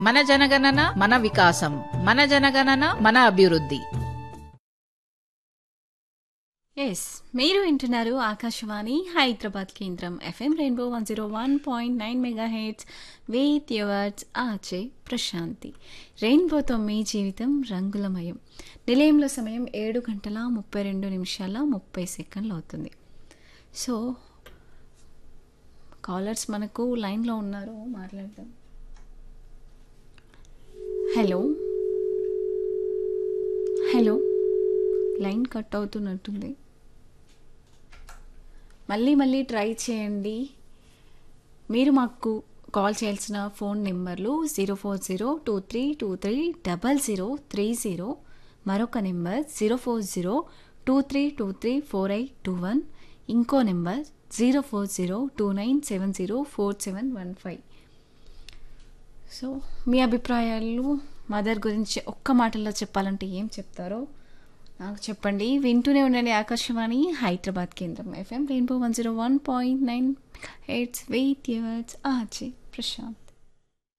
మన జనగణన మన వికాసం మన జనగణన మన అభివృద్ధి ఎస్ మీరు వింటున్నారు ఆకాశవాణి హైదరాబాద్ కేంద్రం FM rainbow one zero one point nine mega hits with yours ఆచే ప్రశాంతి రెయిన్బోతో మీ జీవితం రంగులమయం నిలయంలో సమయం ఏడు గంటల ముప్పై రెండు నిమిషాల ముప్పై సెకండ్లు అవుతుంది సో కాలర్స్ మనకు లైన్లో ఉన్నారు మాట్లాడదాం హలో హలో లైన్ కట్ అవుతున్నట్టుంది మళ్ళీ మళ్ళీ ట్రై చేయండి మీరు మాకు కాల్ చేయాల్సిన ఫోన్ నెంబర్లు zero four zero two three two three double zero three zero మరొక number zero four zero two three two three four eight two one ఇంకో number zero four zero two nine seven zero four seven one five so మీ అభిప్రాయాలు mother గురించి ఒక్క మాటలో చెప్పాలంటే ఏం చెప్తారో నాకు చెప్పండి వింటూనే ఉండండి ఆకాశవాణి హైదరాబాద్ కేంద్రం FM rainbow one zero one point nine hits with yours ఆచే ప్రశాంత్